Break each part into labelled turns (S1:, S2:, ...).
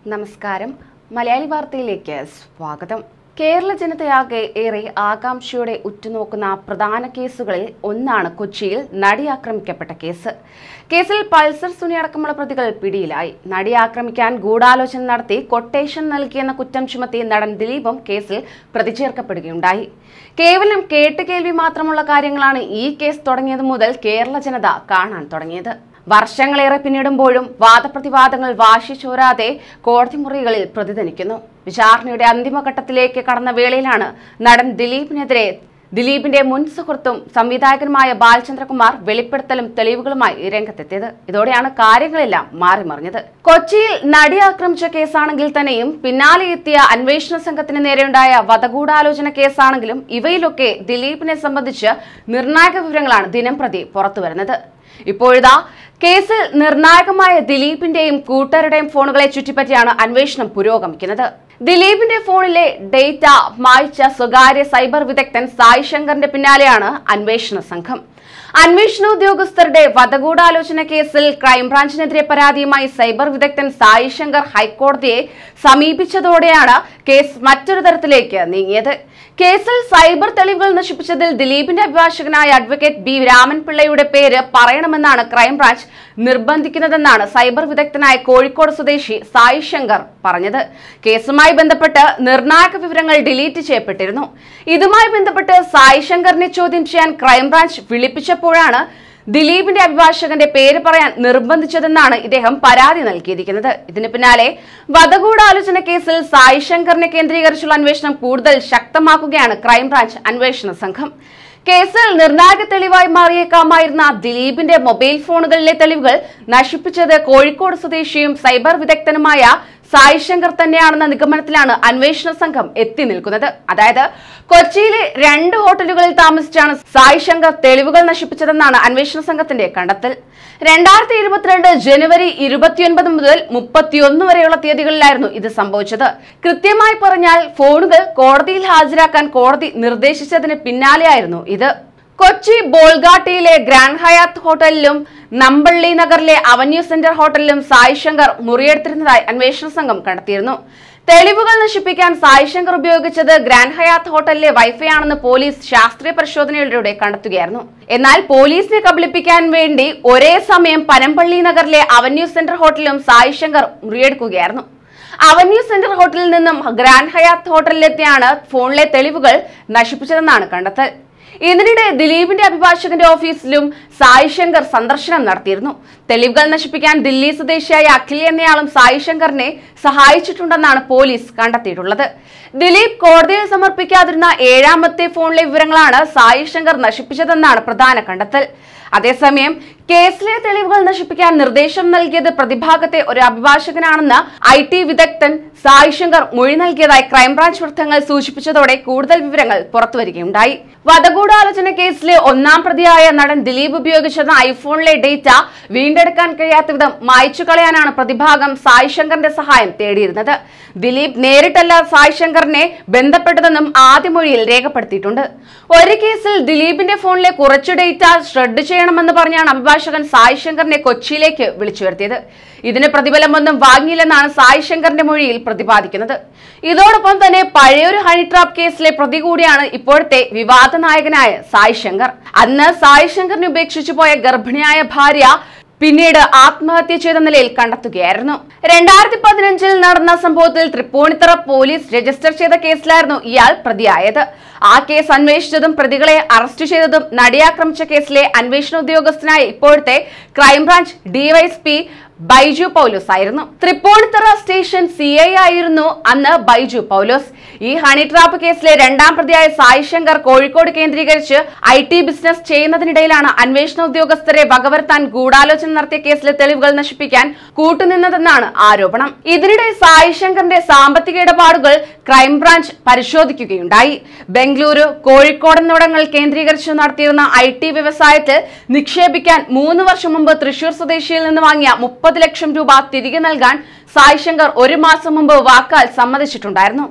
S1: നമസ്കാരം മലയാളി വാർത്തയിലേക്ക് സ്വാഗതം കേരള ജനതയാകെ ഏറെ ആകാംക്ഷയോടെ ഉറ്റുനോക്കുന്ന പ്രധാന കേസുകളിൽ ഒന്നാണ് കൊച്ചിയിൽ നടി ആക്രമിക്കപ്പെട്ട കേസ് കേസിൽ പൾസർ സുനി അടക്കമുള്ള പ്രതികൾ പിടിയിലായി നടി ആക്രമിക്കാൻ ഗൂഢാലോചന നടത്തി കൊട്ടേഷൻ നൽകിയെന്ന കുറ്റം ചുമത്തി നടൻ ദിലീപും കേസിൽ പ്രതി ചേർക്കപ്പെടുകയുണ്ടായി കേവലം കേട്ടുകേൾവി മാത്രമുള്ള കാര്യങ്ങളാണ് ഈ കേസ് തുടങ്ങിയത് മുതൽ കേരള ജനത കാണാൻ തുടങ്ങിയത് വർഷങ്ങളേറെ പിന്നിടുമ്പോഴും വാദപ്രതിവാദങ്ങൾ വാശി ചോരാതെ കോടതി മുറികളിൽ പ്രതിധനിക്കുന്നു വിചാരണയുടെ അന്തിമഘട്ടത്തിലേക്ക് കടന്ന വേളയിലാണ് നടൻ ദിലീപിനെതിരെ ദിലീപിന്റെ മുൻ സുഹൃത്തും സംവിധായകനുമായ ബാലചന്ദ്രകുമാർ വെളിപ്പെടുത്തലും തെളിവുകളുമായി രംഗത്തെത്തിയത് ഇതോടെയാണ് കാര്യങ്ങളെല്ലാം മാറിമറിഞ്ഞത് കൊച്ചിയിൽ നടി ആക്രമിച്ച കേസാണെങ്കിൽ തന്നെയും പിന്നാലെ എത്തിയ അന്വേഷണ സംഘത്തിന് നേരെയുണ്ടായ വധഗൂഢാലോചന കേസാണെങ്കിലും ഇവയിലൊക്കെ ദിലീപിനെ സംബന്ധിച്ച് നിർണായക വിവരങ്ങളാണ് ദിനംപ്രതി പുറത്തുവരുന്നത് ഇപ്പോഴിതാ കേസിൽ നിർണായകമായ ദിലീപിന്റെയും കൂട്ടരുടെയും ഫോണുകളെ ചുറ്റിപ്പറ്റിയാണ് അന്വേഷണം പുരോഗമിക്കുന്നത് ദിലീപിന്റെ ഫോണിലെ ഡേറ്റ മായ്ച്ച സ്വകാര്യ സൈബർ വിദഗ്ധൻ സായി ശങ്കറിന്റെ പിന്നാലെയാണ് അന്വേഷണ സംഘം അന്വേഷണ ഉദ്യോഗസ്ഥരുടെ വധഗൂഢാലോചന കേസിൽ ക്രൈംബ്രാഞ്ചിനെതിരെ പരാതിയുമായി സൈബർ വിദഗ്ധൻ സായി ശങ്കർ ഹൈക്കോടതിയെ സമീപിച്ചതോടെയാണ് കേസ് മറ്റൊരു തരത്തിലേക്ക് നീങ്ങിയത് കേസിൽ സൈബർ തെളിവുകൾ നശിപ്പിച്ചതിൽ ദിലീപിന്റെ അഭിഭാഷകനായ അഡ്വക്കേറ്റ് ബി രാമൻപിള്ളയുടെ പേര് പറയണമെന്നാണ് ക്രൈംബ്രാഞ്ച് നിർബന്ധിക്കുന്നതെന്നാണ് സൈബർ വിദഗ്ധനായ കോഴിക്കോട് സ്വദേശി സായി ശങ്കർ പറഞ്ഞത് കേസുമായി ബന്ധപ്പെട്ട് നിർണായക വിവരങ്ങൾ ഡിലീറ്റ് ചെയ്യപ്പെട്ടിരുന്നു ഇതുമായി ബന്ധപ്പെട്ട് സായി ശങ്കറിനെ ചോദ്യം ചെയ്യാൻ ക്രൈംബ്രാഞ്ച് വിളിപ്പിച്ചപ്പോഴാണ് ദിലീപിന്റെ അഭിഭാഷകന്റെ പേര് പറയാൻ നിർബന്ധിച്ചതെന്നാണ് ഇദ്ദേഹം പരാതി നൽകിയിരിക്കുന്നത് ഇതിന് പിന്നാലെ വധഗൂഢാലോചന കേസിൽ സായി ശങ്കറിനെ കേന്ദ്രീകരിച്ചുള്ള അന്വേഷണം കൂടുതൽ ശക്തമാക്കുകയാണ് ക്രൈംബ്രാഞ്ച് അന്വേഷണ സംഘം കേസിൽ നിർണായക തെളിവായി മാറിയേക്കാമായിരുന്ന ദിലീപിന്റെ മൊബൈൽ ഫോണുകളിലെ തെളിവുകൾ നശിപ്പിച്ചത് കോഴിക്കോട് സ്വദേശിയും സൈബർ വിദഗ്ധനുമായ സായി ശങ്കർ തന്നെയാണെന്ന നിഗമനത്തിലാണ് അന്വേഷണ സംഘം എത്തി നിൽക്കുന്നത് അതായത് കൊച്ചിയിലെ രണ്ട് ഹോട്ടലുകളിൽ താമസിച്ചാണ് സായി ശങ്കർ തെളിവുകൾ നശിപ്പിച്ചതെന്നാണ് അന്വേഷണ സംഘത്തിന്റെ കണ്ടെത്തൽ രണ്ടായിരത്തി ഇരുപത്തിരണ്ട് ജനുവരി ഇരുപത്തിയൊൻപത് മുതൽ മുപ്പത്തിയൊന്ന് വരെയുള്ള തീയതികളിലായിരുന്നു ഇത് സംഭവിച്ചത് കൃത്യമായി പറഞ്ഞാൽ ഫോണുകൾ കോടതിയിൽ ഹാജരാക്കാൻ കോടതി നിർദ്ദേശിച്ചതിന് പിന്നാലെയായിരുന്നു ഇത് കൊച്ചി ബോൾഗാട്ടിയിലെ ഗ്രാൻഡ് ഹയാത്ത് ഹോട്ടലിലും നമ്പള്ളി നഗറിലെ അവന്യൂ സെന്റർ ഹോട്ടലിലും സായി ശങ്കർ മുറിയെടുത്തിരുന്നതായി അന്വേഷണ സംഘം കണ്ടെത്തിയിരുന്നു തെളിവുകൾ നശിപ്പിക്കാൻ സായി ശങ്കർ ഉപയോഗിച്ചത് ഗ്രാൻഡ് ഹയാത്ത് ഹോട്ടലിലെ വൈഫൈ ആണെന്ന് പോലീസ് ശാസ്ത്രീയ പരിശോധനയിലൂടെ കണ്ടെത്തുകയായിരുന്നു എന്നാൽ പോലീസിനെ കബളിപ്പിക്കാൻ വേണ്ടി ഒരേ സമയം പനമ്പള്ളി നഗറിലെ അവന്യൂ സെന്റർ ഹോട്ടലിലും സായി ശങ്കർ മുറിയെടുക്കുകയായിരുന്നു അവന്യൂ സെന്റർ ഹോട്ടലിൽ നിന്നും ഗ്രാൻഡ് ഹയാത്ത് ഹോട്ടലിലെത്തിയാണ് ഫോണിലെ തെളിവുകൾ നശിപ്പിച്ചതെന്നാണ് കണ്ടെത്തൽ ഇതിനിടെ ദിലീപിന്റെ അഭിഭാഷകന്റെ ഓഫീസിലും സായി ശങ്കർ സന്ദർശനം നടത്തിയിരുന്നു തെളിവുകൾ നശിപ്പിക്കാൻ ദില്ലി സ്വദേശിയായ അഖിൽ എന്നയാളും സായി ശങ്കറിനെ സഹായിച്ചിട്ടുണ്ടെന്നാണ് പോലീസ് കണ്ടെത്തിയിട്ടുള്ളത് ദിലീപ് കോടതിയിൽ സമർപ്പിക്കാതിരുന്ന ഏഴാമത്തെ ഫോണിലെ വിവരങ്ങളാണ് സായി ശങ്കർ നശിപ്പിച്ചതെന്നാണ് പ്രധാന കണ്ടെത്തൽ അതേസമയം കേസിലെ തെളിവുകൾ നശിപ്പിക്കാൻ നിർദ്ദേശം നൽകിയത് പ്രതിഭാഗത്തെ ഒരു അഭിഭാഷകനാണെന്ന് ഐ ടി വിദഗ്ധൻ സായി ശങ്കർ മൊഴി നൽകിയതായി ക്രൈംബ്രാഞ്ച് വൃത്തങ്ങൾ സൂചിപ്പിച്ചതോടെ കൂടുതൽ വിവരങ്ങൾ പുറത്തുവരികയുണ്ടായി വധഗൂഢാലോചന കേസിലെ ഒന്നാം പ്രതിയായ നടൻ ദിലീപ് ഉപയോഗിച്ചിരുന്ന ഐഫോണിലെ ഡേറ്റ വീണ്ടെടുക്കാൻ കഴിയാത്ത വിധം മായ്ച്ചു കളയാനാണ് പ്രതിഭാഗം സായി ശങ്കറിന്റെ സഹായം തേടിയിരുന്നത് ദിലീപ് നേരിട്ടല്ല സായി ശങ്കറിനെ ബന്ധപ്പെട്ടതെന്നും ആദ്യ മൊഴിയിൽ രേഖപ്പെടുത്തിയിട്ടുണ്ട് ഒരു കേസിൽ ദിലീപിന്റെ ഫോണിലെ കുറച്ച് ഡേറ്റ ഷ്രെഡ് ചെയ്യണമെന്ന് പറഞ്ഞാണ് അഭിഭാഷകൻ സായി ശങ്കറിനെ കൊച്ചിയിലേക്ക് വിളിച്ചു വരുത്തിയത് ഇതിന് പ്രതിഫലമൊന്നും വാങ്ങിയില്ലെന്നാണ് സായി ശങ്കറിന്റെ മൊഴിയിൽ പ്രതിപാദിക്കുന്നത് ഇതോടൊപ്പം തന്നെ പഴയൊരു ഹണി ട്രാപ്പ് കേസിലെ പ്രതി കൂടിയാണ് ഇപ്പോഴത്തെ വിവാദ നായകനായ സായി ശങ്കർ അന്ന് സായി ശങ്കറിനെ ഉപേക്ഷിച്ചു പോയ ഗർഭിണിയായ ഭാര്യ പിന്നീട് ആത്മഹത്യ ചെയ്ത നിലയിൽ കണ്ടെത്തുകയായിരുന്നു രണ്ടായിരത്തി പതിനഞ്ചിൽ നടന്ന സംഭവത്തിൽ തൃപ്പൂണിത്തറ പോലീസ് രജിസ്റ്റർ ചെയ്ത കേസിലായിരുന്നു ഇയാൾ പ്രതിയായത് ആ കേസ് അന്വേഷിച്ചതും പ്രതികളെ അറസ്റ്റ് ചെയ്തതും നടിയാക്രമിച്ച കേസിലെ അന്വേഷണ ഉദ്യോഗസ്ഥനായ ഇപ്പോഴത്തെ ക്രൈംബ്രാഞ്ച് ഡിവൈഎസ്പി ബൈജു പൗലോസ് ആയിരുന്നു തൃപ്പൂണിത്തറ സ്റ്റേഷൻ സി ഐ ആയിരുന്നു അന്ന് ബൈജു പൗലോസ് ഈ ഹണി ട്രാപ്പ് കേസിലെ രണ്ടാം പ്രതിയായ സായി ശങ്കർ കോഴിക്കോട് കേന്ദ്രീകരിച്ച് ഐ ടി ബിസിനസ് ചെയ്യുന്നതിനിടയിലാണ് അന്വേഷണ ഉദ്യോഗസ്ഥരെ വകവരുത്താൻ ഗൂഢാലോചന നടത്തിയ കേസിലെ തെളിവുകൾ നശിപ്പിക്കാൻ കൂട്ടുനിന്നതെന്നാണ് ആരോപണം ഇതിനിടെ സായി ശങ്കറിന്റെ സാമ്പത്തിക ഇടപാടുകൾ ക്രൈംബ്രാഞ്ച് പരിശോധിക്കുകയുണ്ടായി ബംഗളൂരു കോഴിക്കോട് എന്നിവിടങ്ങൾ കേന്ദ്രീകരിച്ച് നടത്തിയിരുന്ന ഐ ടി വ്യവസായത്തിൽ നിക്ഷേപിക്കാൻ മൂന്ന് വർഷം മുമ്പ് തൃശൂർ സ്വദേശിയിൽ നിന്ന് വാങ്ങിയ മുപ്പത് ലക്ഷം രൂപ തിരികെ നൽകാൻ സായ് ശങ്കർ ഒരു മാസം മുമ്പ് വാക്കാൽ സമ്മതിച്ചിട്ടുണ്ടായിരുന്നു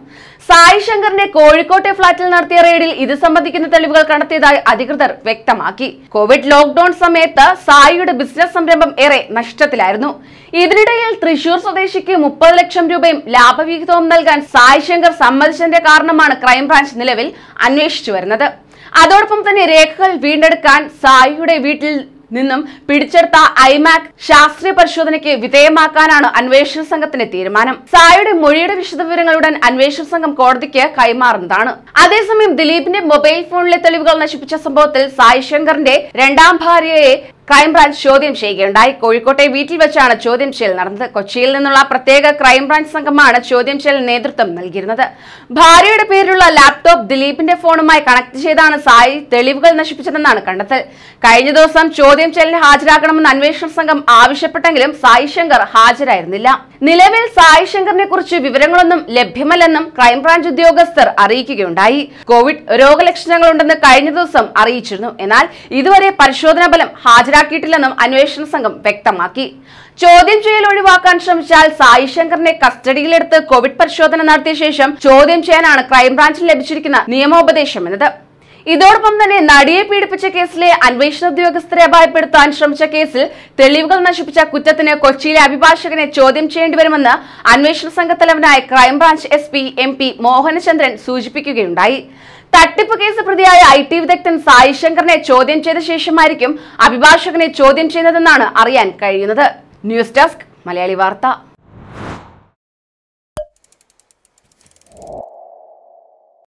S1: സായി ശങ്കറിന്റെ കോഴിക്കോട്ടെ ഫ്ളാറ്റിൽ നടത്തിയ റെയ്ഡിൽ ഇത് സംബന്ധിക്കുന്ന തെളിവുകൾ കണ്ടെത്തിയതായി അധികൃതർ വ്യക്തമാക്കി കോവിഡ് ലോക്ഡൌൺ സമയത്ത് സായിയുടെ ബിസിനസ് സംരംഭം ഏറെ നഷ്ടത്തിലായിരുന്നു ഇതിനിടയിൽ തൃശൂർ സ്വദേശിക്ക് മുപ്പത് ലക്ഷം രൂപയും ലാഭവിഹിതവും നൽകാൻ സായി ശങ്കർ സമ്മതിച്ചതിന്റെ കാരണമാണ് ക്രൈംബ്രാഞ്ച് നിലവിൽ അന്വേഷിച്ചു വരുന്നത് അതോടൊപ്പം തന്നെ രേഖകൾ വീണ്ടെടുക്കാൻ സായിയുടെ വീട്ടിൽ നിന്നും പിടിച്ചെടുത്ത ഐമാക് ശാസ്ത്രീയ പരിശോധനയ്ക്ക് വിധേയമാക്കാനാണ് അന്വേഷണ സംഘത്തിന്റെ തീരുമാനം സായിയുടെ മൊഴിയുടെ വിശദവിവരങ്ങളുடன் അന്വേഷണ സംഘം കോടതിക്ക് കൈമാറുന്നതാണ് അതേസമയം ദിലീപിന്റെ മൊബൈൽ ഫോണിലെ തെളിവുകൾ നശിപ്പിച്ച സംഭവത്തിൽ സായി ശങ്കറിന്റെ രണ്ടാം ഭാര്യയെ ക്രൈംബ്രാഞ്ച് ചോദ്യം ചെയ്യുകയുണ്ടായി കോഴിക്കോട്ടെ വീട്ടിൽ വെച്ചാണ് ചോദ്യം ചെയ്യൽ നടന്നത് കൊച്ചിയിൽ നിന്നുള്ള പ്രത്യേക ക്രൈംബ്രാഞ്ച് സംഘമാണ് ചോദ്യം ചെയ്യൽ നേതൃത്വം നൽകിയിരുന്നത് ഭാര്യയുടെ പേരിലുള്ള ലാപ്ടോപ്പ് ദിലീപിന്റെ ഫോണുമായി കണക്ട് ചെയ്താണ് സായി തെളിവുകൾ നശിപ്പിച്ചതെന്നാണ് കണ്ടെത്തൽ കഴിഞ്ഞ ദിവസം ചോദ്യം ചെയ്യലിന് ഹാജരാകണമെന്ന് അന്വേഷണ സംഘം ആവശ്യപ്പെട്ടെങ്കിലും സായി ശങ്കർ ഹാജരായിരുന്നില്ല നിലവിൽ സായി ശങ്കറിനെ കുറിച്ച് വിവരങ്ങളൊന്നും ലഭ്യമല്ലെന്നും ക്രൈംബ്രാഞ്ച് ഉദ്യോഗസ്ഥർ അറിയിക്കുകയുണ്ടായി കോവിഡ് രോഗലക്ഷണങ്ങളുണ്ടെന്ന് കഴിഞ്ഞ ദിവസം അറിയിച്ചിരുന്നു എന്നാൽ ഇതുവരെ പരിശോധനാ ഫലം ഹാജരാക്കിയിട്ടില്ലെന്നും അന്വേഷണ സംഘം വ്യക്തമാക്കി ചോദ്യം ചെയ്യൽ ഒഴിവാക്കാൻ ശ്രമിച്ചാൽ സായി ശങ്കറിനെ കസ്റ്റഡിയിലെടുത്ത് കോവിഡ് പരിശോധന നടത്തിയ ശേഷം ചോദ്യം ചെയ്യാനാണ് ക്രൈംബ്രാഞ്ചിൽ ലഭിച്ചിരിക്കുന്ന നിയമോപദേശം എന്നത് ഇതോടൊപ്പം തന്നെ നടിയെ പീഡിപ്പിച്ച കേസിലെ അന്വേഷണ ഉദ്യോഗസ്ഥരെ അപായപ്പെടുത്താൻ ശ്രമിച്ച കേസിൽ തെളിവുകൾ നശിപ്പിച്ച കുറ്റത്തിന് കൊച്ചിയിലെ അഭിഭാഷകനെ ചോദ്യം ചെയ്യേണ്ടി വരുമെന്ന് അന്വേഷണ സംഘത്തലവനായ crime branch S P M P Mohanachandran സൂചിപ്പിക്കുകയുണ്ടായി തട്ടിപ്പ് കേസ് പ്രതിയായ ഐ ടി വിദഗ്ധൻ സായി ശങ്കറിനെ ചോദ്യം ചെയ്ത ശേഷമായിരിക്കും അഭിഭാഷകനെ ചോദ്യം ചെയ്യുന്നതെന്നാണ് അറിയാൻ കഴിയുന്നത് ന്യൂസ് ഡെസ്ക് മലയാളി വാർത്ത